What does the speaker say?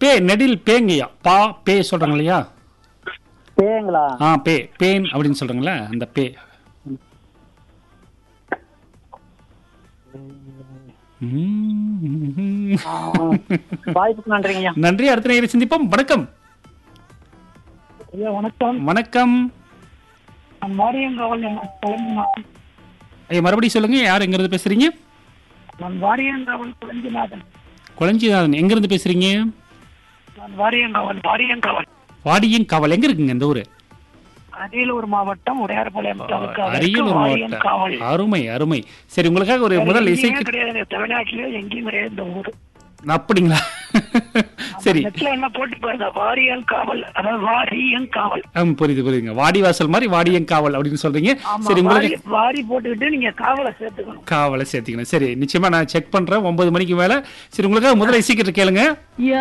பே நெடில் பேங்கய்யா பா பே சொல்றாங்க இல்லையா பேங்களா ஆ பே பேன் அப்படின்னு சொல்றாங்களே அந்த பே ம். ஆ, வாய்ப்புக்கு நன்றிங்கய்யா நன்றி அடுத்த நேரம் சிந்திப்போம் வணக்கம் ஐயா வணக்கம் வணக்கம் நான் வாரியங்காவல் குழந்தைநாதன் ஐயா மறுபடியும் சொல்லுங்க யார் எங்க இருந்து பேசுறீங்க நான் வாரியங்காவல் குழந்தைநாதன் குளஞ்சிநாதன் எங்க இருந்து பேசுறீங்க நான் வாரியங்காவல் வாரியங்காவல் வாடியங்காவல் எங்க இருக்குங்க இந்த ஊரு அரியலூர் மாவட்டம் உடையார்பாளையம் தாலுகா அரியலூர் வாரியங்காவல் மாவட்டம் அருமை அருமை சரி உங்களுக்காக ஒரு முதல் இசை எங்கேயுமே கிடையாது தமிழ்நாட்டிலே எங்கேயும் கிடையாது இந்த ஊரு அப்படிங்களா சரி நெட்ல என்ன போட்டு பாருங்க வாரியங்காவல் அதாவது வாரியங்காவல் ஆம், புரியுது புரியுதுங்க வாடிவாசல் மாதிரி வாடியங்காவல் அப்படின்னு சொல்றீங்க ஆமா சரி வாரி உங்களுக்கு வாரி போட்டுக்கிட்டு நீங்க காவலை சேர்த்துக்கணும் காவலை சேர்த்துக்கணும் சரி நிச்சயமா நான் செக் பண்றேன் ஒன்பது மணிக்கு மேல சரி உங்களுக்காக முதல்ல இசைக்கிட்டு கேளுங்க